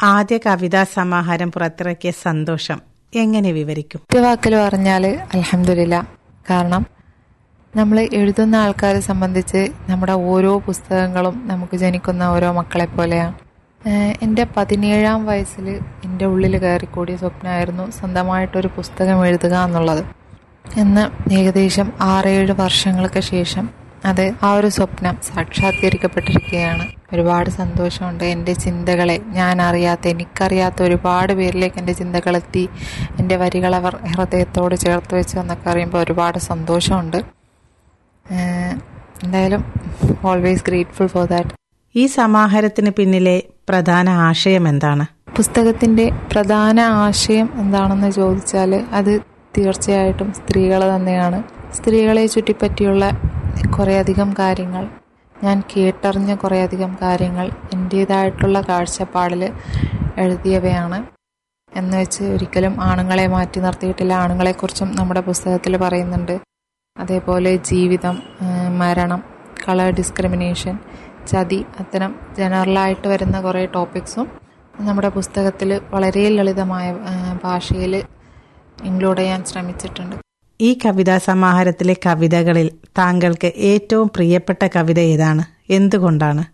ആദ്യ കവിതാ സമാഹാരം പുറത്തിറക്കിയ സന്തോഷം എങ്ങനെ വിവരിക്കും ഒറ്റ വാക്കിൽ പറഞ്ഞാൽ അലഹമില്ല കാരണം നമ്മൾ എഴുതുന്ന ആൾക്കാരെ സംബന്ധിച്ച് നമ്മുടെ ഓരോ പുസ്തകങ്ങളും നമുക്ക് ജനിക്കുന്ന ഓരോ മക്കളെ പോലെയാണ് ഏഹ് എൻ്റെ പതിനേഴാം വയസ്സിൽ എൻ്റെ ഉള്ളിൽ കയറിക്കൂടിയ സ്വപ്നമായിരുന്നു സ്വന്തമായിട്ടൊരു പുസ്തകം എഴുതുക എന്നുള്ളത് എന്ന് ഏകദേശം ആറേഴ് വർഷങ്ങൾക്ക് ശേഷം അത് ആ ഒരു സ്വപ്നം സാക്ഷാത്കരിക്കപ്പെട്ടിരിക്കുകയാണ് ഒരുപാട് സന്തോഷമുണ്ട് എൻ്റെ ചിന്തകളെ ഞാൻ അറിയാത്ത എനിക്കറിയാത്ത ഒരുപാട് പേരിലേക്ക് എൻ്റെ ചിന്തകളെത്തി എൻ്റെ വരികൾ അവർ ഹൃദയത്തോട് ചേർത്ത് വെച്ചു എന്നൊക്കെ അറിയുമ്പോൾ ഒരുപാട് സന്തോഷമുണ്ട് ഏഹ് എന്തായാലും ഓൾവേസ് ഗ്രേറ്റ്ഫുൾ ഫോർ ദാറ്റ് ഈ സമാഹാരത്തിന് പിന്നിലെ പ്രധാന ആശയം എന്താണ് പുസ്തകത്തിൻ്റെ പ്രധാന ആശയം എന്താണെന്ന് ചോദിച്ചാൽ അത് തീർച്ചയായിട്ടും സ്ത്രീകൾ തന്നെയാണ് സ്ത്രീകളെ ചുറ്റിപ്പറ്റിയുള്ള കുറേയധികം കാര്യങ്ങൾ ഞാൻ കേട്ടറിഞ്ഞ കുറേയധികം കാര്യങ്ങൾ എൻ്റേതായിട്ടുള്ള കാഴ്ചപ്പാടിൽ എഴുതിയവയാണ് എന്ന് വെച്ച് ഒരിക്കലും ആണുങ്ങളെ മാറ്റി നിർത്തിയിട്ടില്ല ആണുങ്ങളെക്കുറിച്ചും നമ്മുടെ പുസ്തകത്തിൽ പറയുന്നുണ്ട് അതേപോലെ ജീവിതം ഏഹ് മരണം കളർ ഡിസ്ക്രിമിനേഷൻ ചതി അത്തരം ജനറലായിട്ട് വരുന്ന കുറേ ടോപ്പിക്സും നമ്മുടെ പുസ്തകത്തിൽ വളരെ ലളിതമായ ഭാഷയിൽ ഇൻക്ലൂഡ് ചെയ്യാൻ ശ്രമിച്ചിട്ടുണ്ട് ഈ കവിതാ സമാഹാരത്തിലെ കവിതകളിൽ താങ്കൾക്ക് ഏറ്റവും പ്രിയപ്പെട്ട കവിത ഏതാണ് എന്തുകൊണ്ടാണ്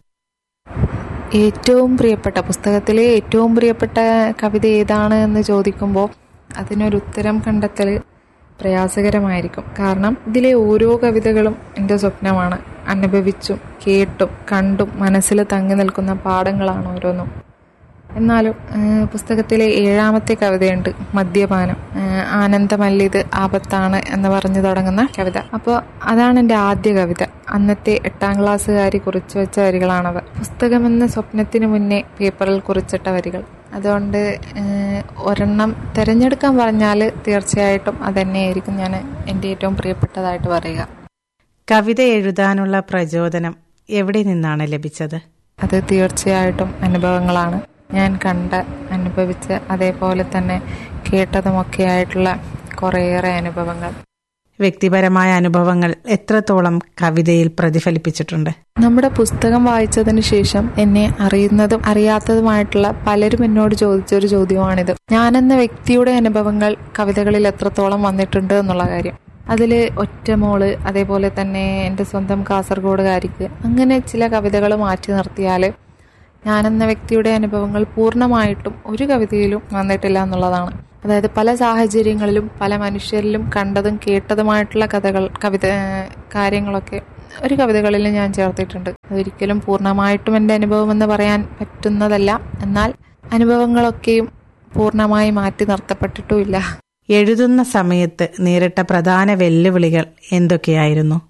ഏറ്റവും പ്രിയപ്പെട്ട പുസ്തകത്തിലെ ഏറ്റവും പ്രിയപ്പെട്ട കവിത ഏതാണ് എന്ന് ചോദിക്കുമ്പോൾ അതിനൊരു ഉത്തരം കണ്ടെത്തൽ പ്രയാസകരമായിരിക്കും കാരണം ഇതിലെ ഓരോ കവിതകളും എൻ്റെ സ്വപ്നമാണ് അനുഭവിച്ചും കേട്ടും കണ്ടും മനസ്സിൽ തങ്ങി നിൽക്കുന്ന പാഠങ്ങളാണ് ഓരോന്നും എന്നാലും ഏഹ്, പുസ്തകത്തിലെ ഏഴാമത്തെ കവിതയുണ്ട് മദ്യപാനം ഏഹ്, ആനന്ദമല്ലിത് ആപത്താണ് എന്ന് പറഞ്ഞു തുടങ്ങുന്ന കവിത അപ്പോൾ അതാണ് എൻ്റെ ആദ്യ കവിത അന്നത്തെ എട്ടാം ക്ലാസ്സുകാരി കുറിച്ചു വെച്ച വരികളാണവ പുസ്തകമെന്ന സ്വപ്നത്തിന് മുന്നേ പേപ്പറിൽ കുറിച്ചിട്ട വരികൾ അതുകൊണ്ട് ഏഹ്, ഒരെണ്ണം തിരഞ്ഞെടുക്കാൻ പറഞ്ഞാൽ തീർച്ചയായിട്ടും അതന്നെയായിരിക്കും ഞാൻ എൻ്റെ ഏറ്റവും പ്രിയപ്പെട്ടതായിട്ട് പറയുക കവിത എഴുതാനുള്ള പ്രചോദനം എവിടെ നിന്നാണ് ലഭിച്ചത് അത് തീർച്ചയായിട്ടും അനുഭവങ്ങളാണ് ഞാൻ കണ്ട അനുഭവിച്ച് അതേപോലെ തന്നെ കേട്ടതുമൊക്കെ ആയിട്ടുള്ള കുറേയേറെ അനുഭവങ്ങൾ വ്യക്തിപരമായ അനുഭവങ്ങൾ എത്രത്തോളം കവിതയിൽ പ്രതിഫലിപ്പിച്ചിട്ടുണ്ട് നമ്മുടെ പുസ്തകം വായിച്ചതിന് ശേഷം എന്നെ അറിയുന്നതും അറിയാത്തതുമായിട്ടുള്ള പലരും എന്നോട് ചോദിച്ചൊരു ചോദ്യമാണിത് ഞാനെന്ന വ്യക്തിയുടെ അനുഭവങ്ങൾ കവിതകളിൽ എത്രത്തോളം വന്നിട്ടുണ്ട് എന്നുള്ള കാര്യം അതിൽ ഒറ്റമോള് അതേപോലെ തന്നെ എൻ്റെ സ്വന്തം കാസർഗോഡുകാരിക്ക് അങ്ങനെ ചില കവിതകൾ മാറ്റി നിർത്തിയാൽ ഞാനെന്ന വ്യക്തിയുടെ അനുഭവങ്ങൾ പൂർണ്ണമായിട്ടും ഒരു കവിതയിലും വന്നിട്ടില്ല എന്നുള്ളതാണ് അതായത് പല സാഹചര്യങ്ങളിലും പല മനുഷ്യരിലും കണ്ടതും കേട്ടതുമായിട്ടുള്ള കഥകൾ കവിത കാര്യങ്ങളൊക്കെ ഒരു കവിതകളിൽ ഞാൻ ചേർത്തിട്ടുണ്ട് അതൊരിക്കലും പൂർണ്ണമായിട്ടും എൻ്റെ അനുഭവം എന്ന് പറയാൻ പറ്റുന്നതല്ല എന്നാൽ അനുഭവങ്ങളൊക്കെയും പൂർണ്ണമായി മാറ്റി നിർത്തപ്പെട്ടിട്ടുമില്ല എഴുതുന്ന സമയത്ത് നേരിട്ട പ്രധാന വെല്ലുവിളികൾ എന്തൊക്കെയായിരുന്നു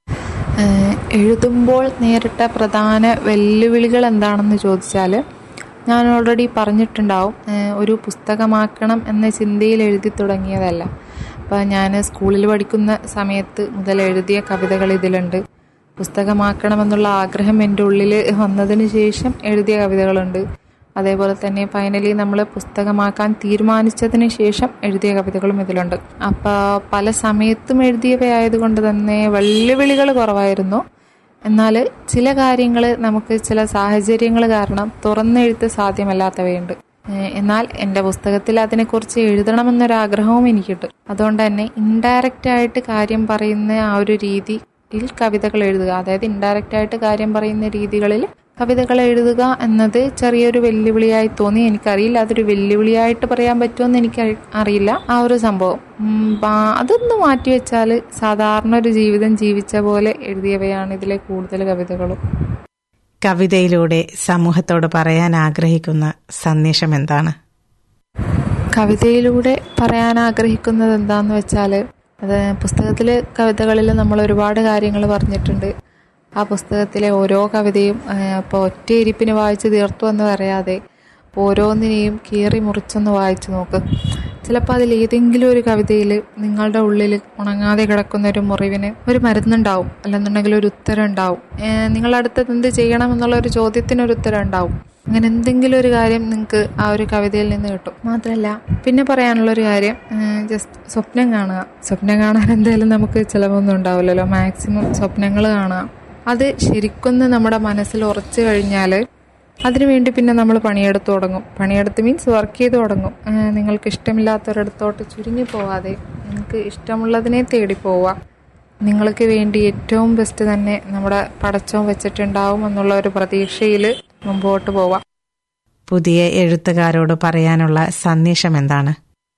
ഏഹ് എഴുതുമ്പോൾ നേരിട്ട പ്രധാന വെല്ലുവിളികൾ എന്താണെന്ന് ചോദിച്ചാൽ ഞാൻ ഓൾറെഡി പറഞ്ഞിട്ടുണ്ടാവും ഏഹ് ഒരു പുസ്തകമാക്കണം എന്ന ചിന്തയിൽ എഴുതി തുടങ്ങിയതല്ല അപ്പോൾ ഞാൻ സ്കൂളിൽ പഠിക്കുന്ന സമയത്ത് മുതൽ എഴുതിയ കവിതകൾ ഇതിലുണ്ട് പുസ്തകമാക്കണമെന്നുള്ള ആഗ്രഹം എൻ്റെ ഉള്ളിൽ വന്നതിന് ശേഷം എഴുതിയ കവിതകളുണ്ട് അതേപോലെ തന്നെ ഫൈനലി നമ്മൾ പുസ്തകമാക്കാൻ തീരുമാനിച്ചതിന് ശേഷം എഴുതിയ കവിതകളും ഇതിലുണ്ട് അപ്പോൾ പല സമയത്തും എഴുതിയവയായതുകൊണ്ട് തന്നെ വെല്ലുവിളികൾ കുറവായിരുന്നു എന്നാൽ ചില കാര്യങ്ങൾ നമുക്ക് ചില സാഹചര്യങ്ങൾ കാരണം തുറന്നെഴുത്ത് സാധ്യമല്ലാത്തവയുണ്ട് ഏഹ് എന്നാൽ എൻ്റെ പുസ്തകത്തിൽ അതിനെക്കുറിച്ച് എഴുതണമെന്നൊരാഗ്രഹവും എനിക്കുണ്ട് അതുകൊണ്ട് തന്നെ ഇൻഡയറക്റ്റ് ആയിട്ട് കാര്യം പറയുന്ന ആ ഒരു രീതിയിൽ കവിതകൾ എഴുതുക അതായത് ഇൻഡയറക്റ്റ് ആയിട്ട് കാര്യം പറയുന്ന രീതികളിൽ കവിതകൾ എഴുതുക എന്നത് ചെറിയൊരു വെല്ലുവിളിയായി തോന്നി എനിക്കറിയില്ല അതൊരു വെല്ലുവിളിയായിട്ട് പറയാൻ പറ്റുമെന്ന് എനിക്ക് അറി- അറിയില്ല ആ ഒരു സംഭവം ഉം, ബാ- അതൊന്ന് മാറ്റിവെച്ചാൽ സാധാരണ ഒരു ജീവിതം ജീവിച്ച പോലെ എഴുതിയവയാണ് ഇതിലെ കൂടുതൽ കവിതകളും കവിതയിലൂടെ സമൂഹത്തോട് പറയാൻ ആഗ്രഹിക്കുന്ന സന്ദേശം എന്താണ് കവിതയിലൂടെ പറയാൻ ആഗ്രഹിക്കുന്നത് എന്താന്ന് വെച്ചാൽ അത് പുസ്തകത്തിലെ കവിതകളിൽ നമ്മൾ ഒരുപാട് കാര്യങ്ങൾ പറഞ്ഞിട്ടുണ്ട് ആ പുസ്തകത്തിലെ ഓരോ കവിതയും ഇപ്പോൾ ഒറ്റ ഇരിപ്പിന് വായിച്ച് തീർത്തു എന്ന് പറയാതെ ഓരോന്നിനെയും കീറി മുറിച്ചൊന്ന് വായിച്ചു നോക്ക് ചിലപ്പോൾ അതിൽ ഏതെങ്കിലും ഒരു കവിതയിൽ നിങ്ങളുടെ ഉള്ളിൽ ഉണങ്ങാതെ കിടക്കുന്ന ഒരു മുറിവിന് ഒരു മരുന്നുണ്ടാവും അല്ലെന്നുണ്ടെങ്കിൽ ഒരു ഉത്തരം ഉണ്ടാവും ഏഹ് നിങ്ങളുടെ അടുത്തത് എന്ത് ചെയ്യണം എന്നുള്ള ഒരു ചോദ്യത്തിന് ഒരു ഉത്തരം ഉണ്ടാവും അങ്ങനെ എന്തെങ്കിലും ഒരു കാര്യം നിങ്ങൾക്ക് ആ ഒരു കവിതയിൽ നിന്ന് കിട്ടും മാത്രമല്ല പിന്നെ പറയാനുള്ള ഒരു കാര്യം ജസ്റ്റ് സ്വപ്നം കാണുക സ്വപ്നം കാണാൻ എന്തായാലും നമുക്ക് ചിലവൊന്നും ഉണ്ടാവില്ലല്ലോ മാക്സിമം സ്വപ്നങ്ങൾ കാണുക അത് ശരിക്കൊന്ന് നമ്മുടെ മനസ്സിൽ ഉറച്ചു കഴിഞ്ഞാൽ അതിനുവേണ്ടി പിന്നെ നമ്മൾ പണിയെടുത്ത് തുടങ്ങും പണിയെടുത്ത് മീൻസ് വർക്ക് ചെയ്ത് തുടങ്ങും ആ, നിങ്ങൾക്ക് ഇഷ്ടമില്ലാത്തൊരിടത്തോട്ട് ചുരുങ്ങി പോവാതെ നിങ്ങൾക്ക് ഇഷ്ടമുള്ളതിനെ തേടി പോവുക നിങ്ങൾക്ക് വേണ്ടി ഏറ്റവും ബെസ്റ്റ് തന്നെ നമ്മുടെ പടച്ചോൻ വെച്ചിട്ടുണ്ടാവും എന്നുള്ള ഒരു പ്രതീക്ഷയിൽ മുമ്പോട്ട് പോവാം പുതിയ എഴുത്തുകാരോട് പറയാനുള്ള സന്ദേശം എന്താണ്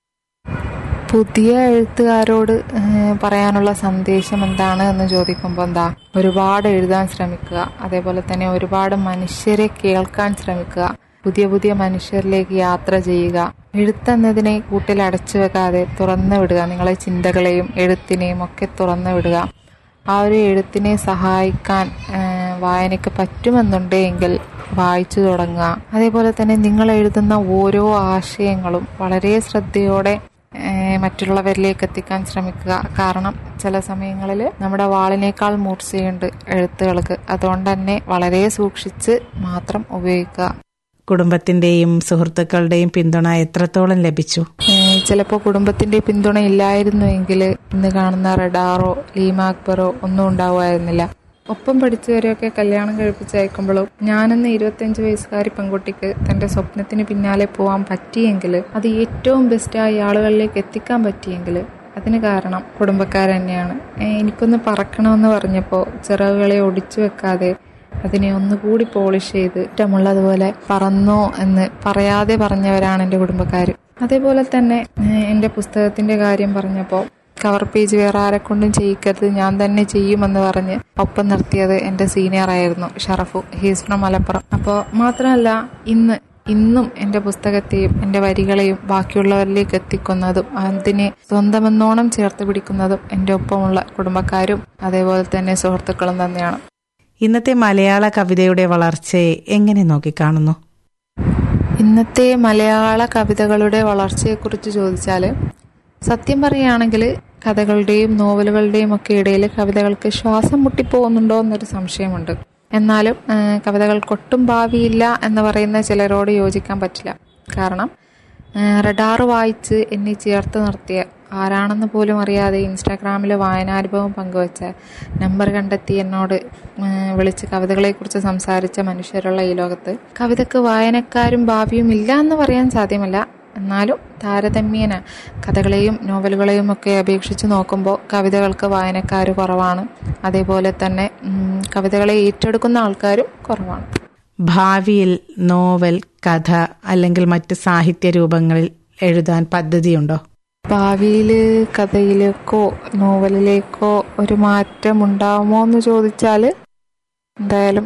പുതിയ എഴുത്തുകാരോട് ഏഹ്, പറയാനുള്ള സന്ദേശം എന്താണ് എന്ന് ചോദിക്കുമ്പോൾ എന്താ ഒരുപാട് എഴുതാൻ ശ്രമിക്കുക അതേപോലെ തന്നെ ഒരുപാട് മനുഷ്യരെ കേൾക്കാൻ ശ്രമിക്കുക പുതിയ പുതിയ മനുഷ്യരിലേക്ക് യാത്ര ചെയ്യുക എഴുത്തെന്നതിനെ കൂട്ടിൽ അടച്ചു വെക്കാതെ തുറന്നു വിടുക നിങ്ങളെ ചിന്തകളെയും എഴുത്തിനെയും ഒക്കെ തുറന്നു വിടുക ആ ഒരു എഴുത്തിനെ സഹായിക്കാൻ ഏഹ്, വായനയ്ക്ക് പറ്റുമെന്നുണ്ടെങ്കിൽ വായിച്ചു തുടങ്ങുക അതേപോലെ തന്നെ നിങ്ങൾ എഴുതുന്ന ഓരോ ആശയങ്ങളും വളരെ ശ്രദ്ധയോടെ ഏഹ്, മറ്റുള്ളവരിലേക്ക് എത്തിക്കാൻ ശ്രമിക്കുക കാരണം ചില സമയങ്ങളിൽ നമ്മുടെ വാളിനേക്കാൾ മൂർച്ചയുണ്ട് എഴുത്തുകൾക്ക് അതുകൊണ്ട് തന്നെ വളരെ സൂക്ഷിച്ച് മാത്രം ഉപയോഗിക്കുക കുടുംബത്തിന്റെയും സുഹൃത്തുക്കളുടെയും പിന്തുണ എത്രത്തോളം ലഭിച്ചു ഏഹ് ചിലപ്പോൾ കുടുംബത്തിന്റെ പിന്തുണ ഇല്ലായിരുന്നുവെങ്കിൽ ഇന്ന് കാണുന്ന റഡാറോ ലീമ അക്ബറോ ഒന്നും ഉണ്ടാവുമായിരുന്നില്ല ഒപ്പം പഠിച്ചവരെയൊക്കെ കല്യാണം കഴിപ്പിച്ചയക്കുമ്പോഴും ഞാനെന്ന ഇരുപത്തിയഞ്ച് വയസ്സുകാരി പെൺകുട്ടിക്ക് തന്റെ സ്വപ്നത്തിന് പിന്നാലെ പോകാൻ പറ്റിയെങ്കിൽ അത് ഏറ്റവും ബെസ്റ്റായി ആളുകളിലേക്ക് എത്തിക്കാൻ പറ്റിയെങ്കിൽ അതിന് കാരണം കുടുംബക്കാർ തന്നെയാണ് ഏഹ് എനിക്കൊന്ന് പറക്കണമെന്ന് പറഞ്ഞപ്പോൾ ചിറകുകളെ ഒടിച്ചു വെക്കാതെ അതിനെ ഒന്നുകൂടി പോളിഷ് ചെയ്ത് ഇഷ്ടമുള്ളതുപോലെ പറന്നോ എന്ന് പറയാതെ പറഞ്ഞവരാണ് എൻ്റെ കുടുംബക്കാർ അതേപോലെ തന്നെ ഏഹ് എൻ്റെ പുസ്തകത്തിന്റെ കാര്യം പറഞ്ഞപ്പോൾ കവർ പേജ് വേറെ ആരെക്കൊണ്ടും ചെയ്യിക്കരുത് ഞാൻ തന്നെ ചെയ്യുമെന്ന് പറഞ്ഞ് ഒപ്പം നിർത്തിയത് എൻ്റെ സീനിയർ ആയിരുന്നു ഷറഫു ഹീസ് ഫ്രം മലപ്പുറം അപ്പോൾ മാത്രമല്ല ഇന്ന് ഇന്നും എൻ്റെ പുസ്തകത്തെയും എൻ്റെ വരികളെയും ബാക്കിയുള്ളവരിലേക്ക് എത്തിക്കുന്നതും അതിനെ സ്വന്തമെന്നോണം ചേർത്ത് പിടിക്കുന്നതും എൻ്റെ ഒപ്പമുള്ള കുടുംബക്കാരും അതേപോലെ തന്നെ സുഹൃത്തുക്കളും തന്നെയാണ് ഇന്നത്തെ മലയാള കവിതയുടെ വളർച്ചയെ എങ്ങനെ നോക്കിക്കാണുന്നു ഇന്നത്തെ മലയാള കവിതകളുടെ വളർച്ചയെക്കുറിച്ച് ചോദിച്ചാൽ സത്യം പറയുകയാണെങ്കിൽ കഥകളുടെയും നോവലുകളുടെയും ഒക്കെ ഇടയിൽ കവിതകൾക്ക് ശ്വാസം മുട്ടിപ്പോകുന്നുണ്ടോ എന്നൊരു സംശയമുണ്ട് എന്നാലും ആ, കവിതകൾക്കൊട്ടും ഭാവിയില്ല എന്ന് പറയുന്ന ചിലരോട് യോജിക്കാൻ പറ്റില്ല കാരണം ആ, റഡാർ വായിച്ച് എന്നെ ചേർത്ത് നിർത്തിയ ആരാണെന്ന് പോലും അറിയാതെ ഇൻസ്റ്റാഗ്രാമിൽ വായനാനുഭവം പങ്കുവച്ച നമ്പർ കണ്ടെത്തി എന്നോട് ആ, വിളിച്ച് കവിതകളെക്കുറിച്ച് സംസാരിച്ച മനുഷ്യരുള്ള ഈ ലോകത്ത് കവിതക്ക് വായനക്കാരും ഭാവിയും ഇല്ല എന്ന് പറയാൻ സാധ്യമല്ല എന്നാലും താരതമ്യേന കഥകളെയും നോവലുകളെയും ഒക്കെ അപേക്ഷിച്ച് നോക്കുമ്പോൾ കവിതകൾക്ക് വായനക്കാർ കുറവാണ് അതേപോലെ തന്നെ ഉം, കവിതകളെ ഏറ്റെടുക്കുന്ന ആൾക്കാരും കുറവാണ് ഭാവിയിൽ നോവൽ കഥ അല്ലെങ്കിൽ മറ്റ് സാഹിത്യ രൂപങ്ങളിൽ എഴുതാൻ പദ്ധതിയുണ്ടോ ഭാവിയിൽ കഥയിലേക്കോ നോവലിലേക്കോ ഒരു മാറ്റം ഉണ്ടാവുമോ എന്ന് ചോദിച്ചാൽ എന്തായാലും